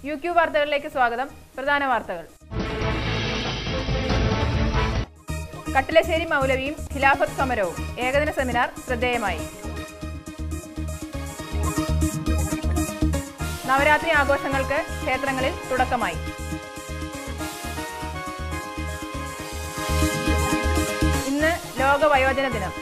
U Q വാർത്തകളിലേക്ക് സ്വാഗതം പ്രധാന വാർത്തകൾ കട്ടിലശ്ശേരി മൗലവിയും ഖിലാഫത്ത് സമരവും ഏകദിന സെമിനാർ ശ്രദ്ധേയമായി നവരാത്രി ആഘോഷങ്ങൾക്ക് ക്ഷേത്രങ്ങളിൽ തുടക്കമായി ഇന്ന് ലോക വയോജന ദിനം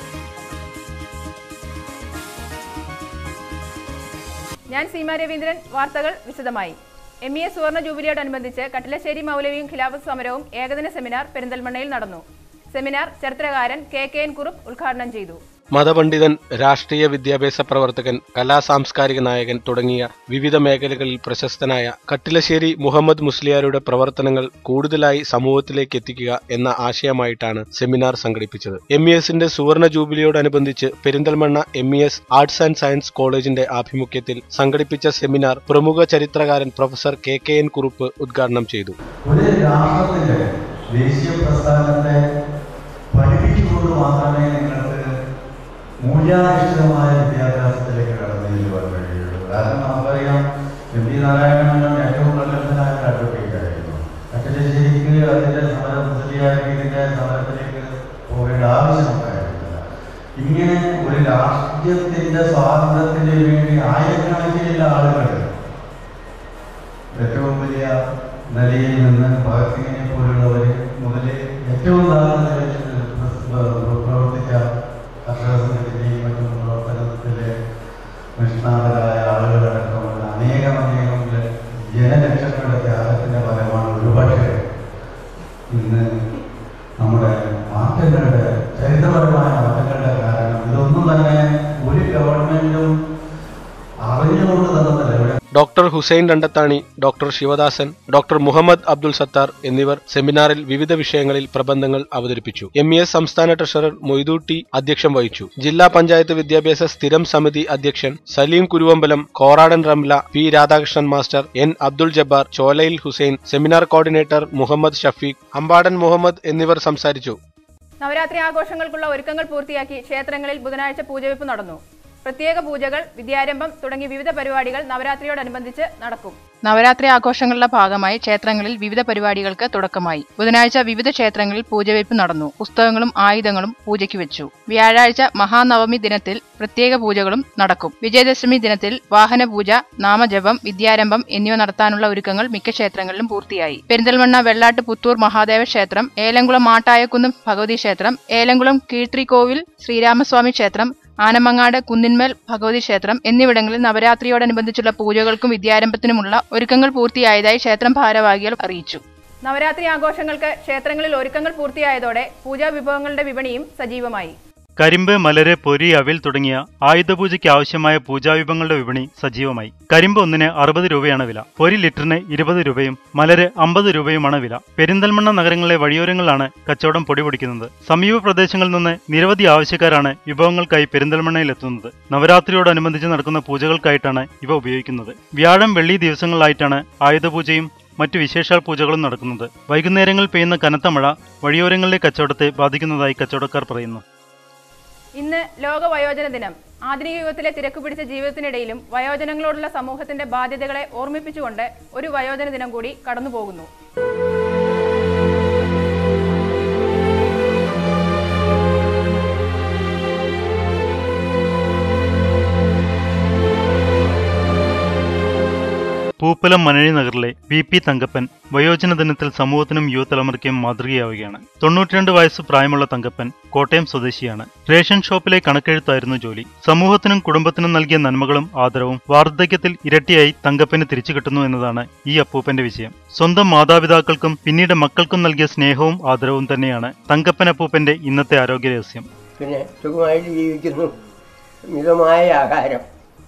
ഞാൻ സീമ രവീന്ദ്രൻ വാർത്തകൾ വിശദമായി എം ഇ എസ് സുവർണ ജൂബിലിയോടനുബന്ധിച്ച് കട്ടിലശ്ശേരി മൗലവിയും ഖിലാഫത്ത് സമരവും ഏകദിന സെമിനാർ പെരിന്തൽമണ്ണയിൽ നടന്നു സെമിനാർ ചരിത്രകാരൻ കെ കെ എൻ കുറുപ്പ് ഉദ്ഘാടനം ചെയ്തു മതപണ്ഡിതൻ രാഷ്ട്രീയ വിദ്യാഭ്യാസ പ്രവർത്തകൻ കലാ സാംസ്കാരിക നായകൻ തുടങ്ങിയ വിവിധ മേഖലകളിൽ പ്രശസ്തനായ കട്ടിലശ്ശേരി മുഹമ്മദ് മുസ്ലിയാരുടെ പ്രവർത്തനങ്ങൾ കൂടുതലായി സമൂഹത്തിലേക്ക് എത്തിക്കുക എന്ന ആശയമായിട്ടാണ് സെമിനാർ സംഘടിപ്പിച്ചത് എം ഇ എസിന്റെ സുവർണ ജൂബിലിയോടനുബന്ധിച്ച് Perinthalmanna M E S arts and science കോളേജിന്റെ ആഭിമുഖ്യത്തിൽ സംഘടിപ്പിച്ച സെമിനാർ പ്രമുഖ ചരിത്രകാരൻ professor K K N Kurup ഉദ്ഘാടനം ചെയ്തു ഒരു രാഷ്ട്രത്തിന്റെ ദേശീയ പ്രസ്ഥാനത്തെ പഠിപ്പിച്ചുകൊണ്ട് മാത്രമേ നിങ്ങൾക്ക് മൂല്യാധിഷ്ഠിതമായ വിദ്യാഭ്യാസത്തിലേക്ക് കടന്നു ചെല്ലുവാൻ കഴിയുള്ളൂ കാരണം നമുക്കറിയാം എം പി നാരായണൻ ഏറ്റവും പ്രഗത്ഭനായ ഒരു അഡ്വക്കേറ്റ് ആയിരുന്നു അക്കശേരിക്ക് അതിന്റെ സമരം മുസ്ലിയാരിന്റെ സമരത്തിലേക്ക് പോകേണ്ട ആവശ്യമുണ്ടായിരുന്നില്ല ഇങ്ങനെ ഒരു രാജ്യത്തിന്റെ സ്വാതന്ത്ര്യത്തിന് വേണ്ടി ആയിരക്കണക്കിനുള്ള ആളുകൾ ഏറ്റവും വലിയ നിലയിൽ നിന്ന് ഭഗത് സിംഗിനെ പോലുള്ളവർ മുതൽ ഏറ്റവും താഴ്ന്ന നിലയിൽ പ്ര- പ്രവർത്തിച്ച കർഷക സംഘത്തിൻ്റെയും മറ്റും പ്രവർത്തനത്തിലെ നിഷ്ണാതരായ ആളുകളടക്കമുള്ള അനേകം അനേകം ജനലക്ഷങ്ങളുടെ ത്യാഗത്തിന്റെ ഫലമാണ് ഒരുപക്ഷെ ഇന്ന് നമ്മുടെ മാറ്റങ്ങളുടെ ചരിത്രപരമായ മാറ്റങ്ങളുടെ കാരണം ഇതൊന്നും തന്നെ ഒരു ഗവൺമെന്റും അറിഞ്ഞുകൊണ്ട് തന്നതല്ല ഇവിടെ doctor Hussain Randathani doctor Sivadasan doctor Muhammad Abdul Sattar എന്നിവർ സെമിനാറിൽ വിവിധ വിഷയങ്ങളിൽ പ്രബന്ധങ്ങൾ അവതരിപ്പിച്ചു എം ഇ എസ് സംസ്ഥാന ട്രഷറർ മൊയ്തൂട്ടി അധ്യക്ഷം വഹിച്ചു ജില്ലാ പഞ്ചായത്ത് വിദ്യാഭ്യാസ സ്ഥിരം സമിതി അധ്യക്ഷൻ Saleem Kuruvambalam Koradan Ramla P Radhakrishnan master N Abdul Jabbar Cholayil Hussain seminar coordinator Muhammad Shafeeq Ambadan Muhammad എന്നിവർ സംസാരിച്ചു നവരാത്രി ആഘോഷങ്ങൾക്കുള്ള ഒരുക്കങ്ങൾ പൂർത്തിയാക്കി ക്ഷേത്രങ്ങളിൽ ബുധനാഴ്ച പൂജവെപ്പ് നടന്നു പ്രത്യേക പൂജകൾ വിദ്യാരംഭം തുടങ്ങി വിവിധ പരിപാടികൾ നവരാത്രിയോടനുബന്ധിച്ച് നടക്കും നവരാത്രി ആഘോഷങ്ങളുടെ ഭാഗമായി ക്ഷേത്രങ്ങളിൽ വിവിധ പരിപാടികൾക്ക് തുടക്കമായി ബുധനാഴ്ച വിവിധ ക്ഷേത്രങ്ങളിൽ പൂജവയ്പ് നടന്നു പുസ്തകങ്ങളും ആയുധങ്ങളും പൂജയ്ക്ക് വെച്ചു വ്യാഴാഴ്ച മഹാനവമി ദിനത്തിൽ പ്രത്യേക പൂജകളും നടക്കും വിജയദശമി ദിനത്തിൽ വാഹന പൂജ നാമജപം വിദ്യാരംഭം എന്നിവ നടത്താനുള്ള ഒരുക്കങ്ങൾ മിക്ക ക്ഷേത്രങ്ങളിലും പൂർത്തിയായി പെരിന്തൽമണ്ണ വെള്ളാട്ട് പുത്തൂർ മഹാദേവ ക്ഷേത്രം ഏലംകുളം മാട്ടായക്കുന്ന് ഭഗവതി ക്ഷേത്രം ഏലംകുളം കീഴ്ത്രിക്കോവിൽ ശ്രീരാമസ്വാമി ക്ഷേത്രം ആനമങ്ങാട് കുന്നിന്മേൽ ഭഗവതി ക്ഷേത്രം എന്നിവിടങ്ങളിൽ നവരാത്രിയോടനുബന്ധിച്ചുള്ള പൂജകൾക്കും വിദ്യാരംഭത്തിനുമുള്ള ഒരുക്കങ്ങൾ പൂർത്തിയായതായി ക്ഷേത്രം ഭാരവാഹികൾ അറിയിച്ചു നവരാത്രി ആഘോഷങ്ങൾക്ക് ക്ഷേത്രങ്ങളിൽ ഒരുക്കങ്ങൾ പൂർത്തിയായതോടെ പൂജാ വിഭവങ്ങളുടെ വിപണിയും സജീവമായി കരിമ്പ് മലര് പൊരി അവിൽ തുടങ്ങിയ ആയുധപൂജയ്ക്ക് ആവശ്യമായ പൂജാവിഭവങ്ങളുടെ വിപണി സജീവമായി കരിമ്പ് ഒന്നിന് അറുപത് രൂപയാണ് വില പൊരി ലിറ്ററിന് ഇരുപത് രൂപയും മലര് അമ്പത് രൂപയുമാണ് വില പെരിന്തൽമണ്ണ നഗരങ്ങളിലെ വഴിയോരങ്ങളിലാണ് കച്ചവടം പൊടിപൊടിക്കുന്നത് സമീപ പ്രദേശങ്ങളിൽ നിന്ന് നിരവധി ആവശ്യക്കാരാണ് വിഭവങ്ങൾക്കായി പെരിന്തൽമണ്ണയിൽ എത്തുന്നത് നവരാത്രിയോടനുബന്ധിച്ച് നടക്കുന്ന പൂജകൾക്കായിട്ടാണ് ഇവ ഉപയോഗിക്കുന്നത് വ്യാഴം വെള്ളി ദിവസങ്ങളിലായിട്ടാണ് ആയുധപൂജയും മറ്റു വിശേഷാൽ പൂജകളും നടക്കുന്നത് വൈകുന്നേരങ്ങളിൽ പെയ്യുന്ന കനത്ത മഴ വഴിയോരങ്ങളിലെ കച്ചവടത്തെ ബാധിക്കുന്നതായി കച്ചവടക്കാർ പറയുന്നു ഇന്ന് ലോക വയോജന ദിനം ആധുനിക യുഗത്തിലെ തിരക്കുപിടിച്ച ജീവിതത്തിനിടയിലും വയോജനങ്ങളോടുള്ള സമൂഹത്തിന്റെ ബാധ്യതകളെ ഓർമ്മിപ്പിച്ചുകൊണ്ട് ഒരു വയോജന ദിനം കൂടി കടന്നുപോകുന്നു പൂപ്പലം മനഴി നഗറിലെ വി പി തങ്കപ്പൻ വയോജന ദിനത്തിൽ സമൂഹത്തിനും യുവതലമുറയ്ക്കും മാതൃകയാവുകയാണ് തൊണ്ണൂറ്റിരണ്ട് വയസ്സ് പ്രായമുള്ള തങ്കപ്പൻ കോട്ടയം സ്വദേശിയാണ് റേഷൻ ഷോപ്പിലെ കണക്കെഴുത്തായിരുന്നു ജോലി സമൂഹത്തിനും കുടുംബത്തിനും നൽകിയ നന്മകളും ആദരവും വാർദ്ധക്യത്തിൽ ഇരട്ടിയായി തങ്കപ്പന് തിരിച്ചു കിട്ടുന്നു എന്നതാണ് ഈ അപ്പൂപ്പന്റെ വിഷയം സ്വന്തം മാതാപിതാക്കൾക്കും പിന്നീട് മക്കൾക്കും നൽകിയ സ്നേഹവും ആദരവും തന്നെയാണ് തങ്കപ്പൻ അപ്പൂപ്പന്റെ ഇന്നത്തെ ആരോഗ്യ രഹസ്യം പിന്നെ സുഖമായിട്ട് ജീവിക്കുന്നു മിതമായ ആഹാരം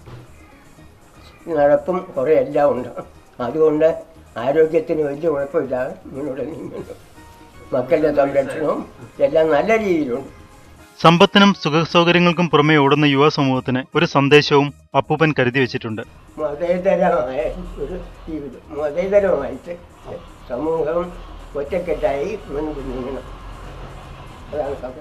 നടപ്പും കുറേ എല്ലാം ഉണ്ട് അതുകൊണ്ട് ആരോഗ്യത്തിന് വലിയ കുഴപ്പമില്ലാതെ മുന്നോട്ട് നീങ്ങുന്നു മക്കളുടെ സംരക്ഷണവും എല്ലാം നല്ല രീതിയിലുണ്ട് സമ്പത്തിനും സുഖസൗകര്യങ്ങൾക്കും പുറമെ ഓടുന്ന യുവ സമൂഹത്തിന് ഒരു സന്ദേശവും അപ്പൂപ്പൻ കരുതി വെച്ചിട്ടുണ്ട് മതേതരമായ ഒരു ജീവിതം മതേതരമായിട്ട് സമൂഹം ഒറ്റക്കെട്ടായി മുൻപ് നീങ്ങണം അതാണ് കഥ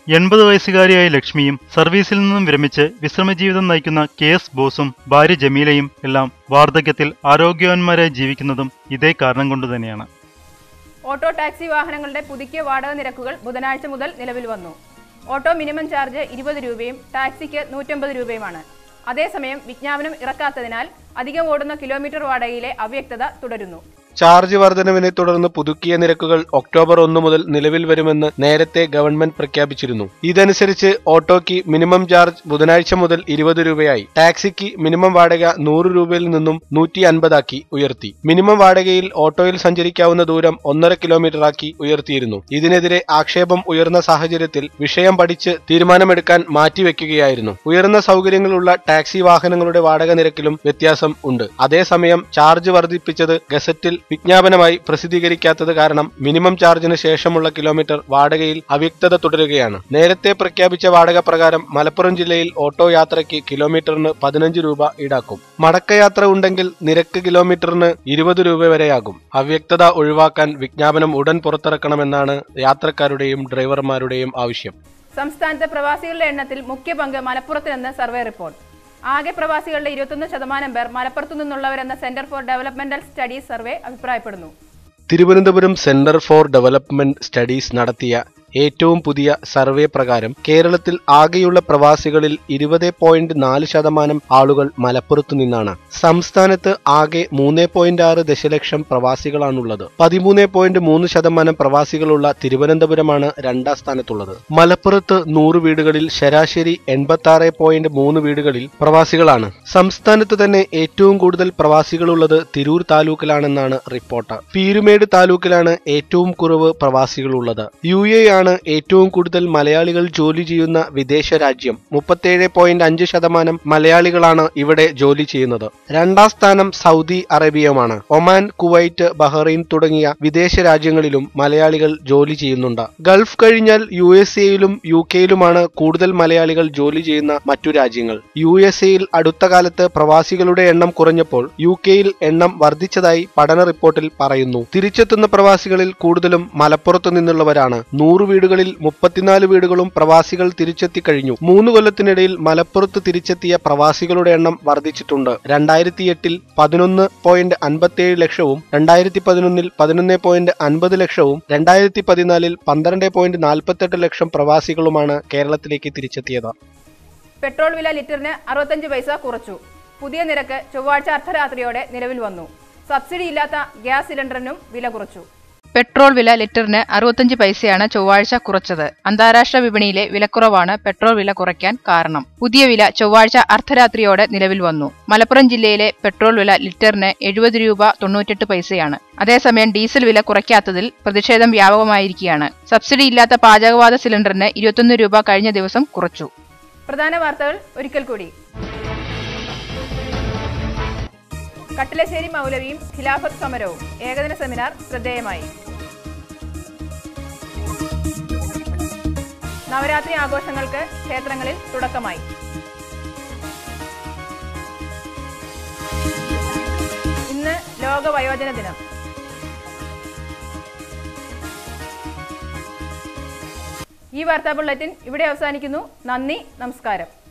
എൺപത് വയസ്സുകാരിയായ ലക്ഷ്മിയും സർവീസിൽ നിന്നും വിരമിച്ച് വിശ്രമജീവിതം നയിക്കുന്ന കെ എസ് ബോസും ഭാര്യ ജമീലയും എല്ലാം വാർദ്ധക്യത്തിൽ ആരോഗ്യവാന്മാരായി ജീവിക്കുന്നതും ഇതേ കാരണം കൊണ്ട് തന്നെയാണ് ഓട്ടോ ടാക്സി വാഹനങ്ങളുടെ പുതുക്കിയ വാടക നിരക്കുകൾ ബുധനാഴ്ച മുതൽ നിലവിൽ വന്നു ഓട്ടോ മിനിമം ചാർജ് ഇരുപത് രൂപയും ടാക്സിക്ക് നൂറ്റമ്പത് രൂപയുമാണ് അതേസമയം വിജ്ഞാപനം ഇറക്കാത്തതിനാൽ അധികം ഓടുന്ന കിലോമീറ്റർ വാടകയിലെ അവ്യക്തത തുടരുന്നു ചാർജ് വർധനവിനെ തുടർന്ന് പുതുക്കിയ നിരക്കുകൾ ഒക്ടോബർ ഒന്ന് മുതൽ നിലവിൽ വരുമെന്ന് നേരത്തെ ഗവൺമെന്റ് പ്രഖ്യാപിച്ചിരുന്നു ഇതനുസരിച്ച് ഓട്ടോയ്ക്ക് മിനിമം ചാർജ് ബുധനാഴ്ച മുതൽ ഇരുപത് രൂപയായി ടാക്സിക്ക് മിനിമം വാടക നൂറ് രൂപയിൽ നിന്നും നൂറ്റി അൻപതാക്കി ഉയർത്തി മിനിമം വാടകയിൽ ഓട്ടോയിൽ സഞ്ചരിക്കാവുന്ന ദൂരം ഒന്നര കിലോമീറ്ററാക്കി ഉയർത്തിയിരുന്നു ഇതിനെതിരെ ആക്ഷേപം ഉയർന്ന സാഹചര്യത്തിൽ വിഷയം പഠിച്ച് തീരുമാനമെടുക്കാൻ മാറ്റിവെക്കുകയായിരുന്നു ഉയർന്ന സൗകര്യങ്ങളുള്ള ടാക്സി വാഹനങ്ങളുടെ വാടക നിരക്കിലും വ്യത്യാസം ഉണ്ട് അതേസമയം ചാർജ് വർദ്ധിപ്പിച്ചത് ഗസറ്റിൽ വിജ്ഞാപനമായി പ്രസിദ്ധീകരിക്കാത്തത് കാരണം മിനിമം ചാർജിന് ശേഷമുള്ള കിലോമീറ്റർ വാടകയിൽ അവ്യക്തത തുടരുകയാണ് നേരത്തെ പ്രഖ്യാപിച്ച വാടക പ്രകാരം മലപ്പുറം ജില്ലയിൽ ഓട്ടോ യാത്രയ്ക്ക് കിലോമീറ്ററിന് പതിനഞ്ച് രൂപ ഈടാക്കും മടക്കയാത്ര ഉണ്ടെങ്കിൽ നിരക്ക് കിലോമീറ്ററിന് ഇരുപത് രൂപ വരെയാകും അവ്യക്തത ഒഴിവാക്കാൻ വിജ്ഞാപനം ഉടൻ പുറത്തിറക്കണമെന്നാണ് യാത്രക്കാരുടെയും ഡ്രൈവർമാരുടെയും ആവശ്യം സംസ്ഥാനത്തെ പ്രവാസികളുടെ എണ്ണത്തിൽ മുഖ്യ പങ്ക് മലപ്പുറത്തിനെന്ന് സർവേ റിപ്പോർട്ട് ആകെ പ്രവാസികളുടെ ഇരുപത്തൊന്ന് ശതമാനം പേർ മലപ്പുറത്തു നിന്നുള്ളവരെന്ന centre for developmental studies survey അഭിപ്രായപ്പെടുന്നു Thiruvananthapuram centre for development studies നടത്തിയ ഏറ്റവും പുതിയ സർവേ പ്രകാരം കേരളത്തിൽ ആകെയുള്ള പ്രവാസികളിൽ ഇരുപത് പോയിന്റ് നാല് ശതമാനം ആളുകൾ മലപ്പുറത്തു നിന്നാണ് സംസ്ഥാനത്ത് ആകെ മൂന്ന് പോയിന്റ് ആറ് ദശലക്ഷം പ്രവാസികളാണുള്ളത് പതിമൂന്ന് പോയിന്റ് മൂന്ന് ശതമാനം പ്രവാസികളുള്ള തിരുവനന്തപുരമാണ് രണ്ടാം സ്ഥാനത്തുള്ളത് മലപ്പുറത്ത് നൂറ് വീടുകളിൽ ശരാശരി എൺപത്തി ആറ് പോയിന്റ് മൂന്ന് വീടുകളിൽ പ്രവാസികളാണ് സംസ്ഥാനത്ത് തന്നെ ഏറ്റവും കൂടുതൽ പ്രവാസികളുള്ളത് തിരൂർ താലൂക്കിലാണെന്നാണ് റിപ്പോർട്ട് പീരുമേട് താലൂക്കിലാണ് ഏറ്റവും കുറവ് പ്രവാസികളുള്ളത് യു എ ആണ് ഏറ്റവും കൂടുതൽ മലയാളികൾ ജോലി ചെയ്യുന്ന വിദേശ രാജ്യം മുപ്പത്തേഴ് പോയിന്റ് അഞ്ച് ശതമാനം മലയാളികളാണ് ഇവിടെ ജോലി ചെയ്യുന്നത് രണ്ടാം സ്ഥാനം സൗദി അറേബ്യയുമാണ് ഒമാൻ കുവൈറ്റ് ബഹ്റൈൻ തുടങ്ങിയ വിദേശ രാജ്യങ്ങളിലും മലയാളികൾ ജോലി ചെയ്യുന്നുണ്ട് ഗൾഫ് കഴിഞ്ഞാൽ യു എസ് എയിലും യു കെയിലുമാണ് കൂടുതൽ മലയാളികൾ ജോലി ചെയ്യുന്ന മറ്റു രാജ്യങ്ങൾ യു എസ് എയിൽ അടുത്ത കാലത്ത് പ്രവാസികളുടെ എണ്ണം കുറഞ്ഞപ്പോൾ യു കെയിൽ എണ്ണം വർദ്ധിച്ചതായി പഠന റിപ്പോർട്ടിൽ പറയുന്നു തിരിച്ചെത്തുന്ന പ്രവാസികളിൽ കൂടുതലും മലപ്പുറത്തു നിന്നുള്ളവരാണ് നൂറ് വീടുകളിൽ മുപ്പത്തിനാല് വീടുകളും പ്രവാസികൾ തിരിച്ചെത്തി കഴിഞ്ഞു മൂന്ന് കൊല്ലത്തിനിടയിൽ മലപ്പുറത്ത് തിരിച്ചെത്തിയ പ്രവാസികളുടെ എണ്ണം വർദ്ധിച്ചിട്ടുണ്ട് രണ്ടായിരത്തി എട്ടിൽ പതിനൊന്ന് പോയിന്റ് അൻപത്തിയേഴ് ലക്ഷവും രണ്ടായിരത്തി പതിനൊന്നിൽ പതിനൊന്ന് പോയിന്റ് അൻപത് ലക്ഷവും രണ്ടായിരത്തി പതിനാലിൽ പന്ത്രണ്ട് പോയിന്റ് നാൽപ്പത്തെട്ട് ലക്ഷം പ്രവാസികളുമാണ് കേരളത്തിലേക്ക് തിരിച്ചെത്തിയത് പെട്രോൾ വില ലിറ്ററിന് അറുപത്തഞ്ച് പൈസ കുറച്ചു പുതിയ നിരക്ക് ചൊവ്വാഴ്ച അർദ്ധരാത്രിയോടെ നിലവിൽ വന്നു സബ്സിഡി ഇല്ലാത്ത ഗ്യാസ് സിലിണ്ടറിനും വില കുറച്ചു പെട്രോൾ വില ലിറ്ററിന് അറുപത്തഞ്ച് പൈസയാണ് ചൊവ്വാഴ്ച കുറച്ചത് അന്താരാഷ്ട്ര വിപണിയിലെ വിലക്കുറവാണ് പെട്രോൾ വില കുറയ്ക്കാൻ കാരണം പുതിയ വില ചൊവ്വാഴ്ച അർദ്ധരാത്രിയോടെ നിലവിൽ വന്നു മലപ്പുറം ജില്ലയിലെ പെട്രോൾ വില ലിറ്ററിന് എഴുപത് രൂപ തൊണ്ണൂറ്റെട്ട് പൈസയാണ് അതേസമയം ഡീസൽ വില കുറയ്ക്കാത്തതിൽ പ്രതിഷേധം വ്യാപകമായിരിക്കുകയാണ് സബ്സിഡി ഇല്ലാത്ത പാചകവാത സിലിണ്ടറിന് ഇരുപത്തൊന്ന് രൂപ കഴിഞ്ഞ ദിവസം കുറച്ചു പ്രധാന വാർത്തകൾ ഒരിക്കൽ കൂടി കട്ടിലശ്ശേരി മൗലവിയും ഖിലാഫത്ത് സമരവും ഏകദിന സെമിനാർ ശ്രദ്ധേയമായി നവരാത്രി ആഘോഷങ്ങൾക്ക് ക്ഷേത്രങ്ങളിൽ തുടക്കമായി ഇന്ന് ലോക വയോജന ദിനം ഈ വാർത്താ ബുള്ളറ്റിൻ ഇവിടെ അവസാനിക്കുന്നു നന്ദി നമസ്കാരം